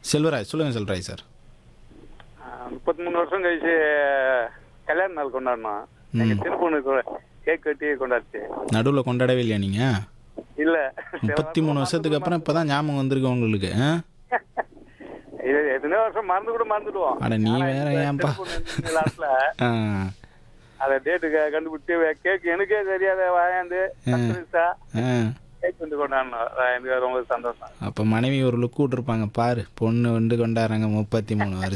செல்வராஜ் சொல்லுங்கள் செல்வராஜ் சார் முப்பத்தி மூணு வருஷம் கழிச்சு கல்யாண நாள் கொண்டாடணும் எங்க சின்ன பொண்ணுக்கு கேக் வெட்டி கொண்டாடுச்சு நடுவில் கொண்டாடவே இல்லையா நீங்கள் இல்ல முப்பத்தி மூணு வருஷத்துக்கு அப்புறம் இப்போ தான் ஞாபகம் வந்திருக்கு உங்களுக்கு ஆ? இது எத்தனையோ வருஷம் மறந்து கூட மறந்துடுவோம் அட நீ ஆனா வேற இந்த ஏன்பா? சின்ன பொண்ணு இருந்துச்சு லாஸ்ட்ல ஆ அதை டேட்டு கண்டுபிடிச்சு கேக் எனக்கே தெரியாத வாயாந்து சர்ப்ரைஸா ஆ கேக் வந்து கொண்டாடணும் அஹ் எனக்கு ரொம்ப சந்தோஷம் அப்போ மனைவி ஒரு லுக் விட்ருப்பாங்க பாரு பொண்ணு வந்து கொண்டாடுறாங்க முப்பத்தி மூணு வருஷம்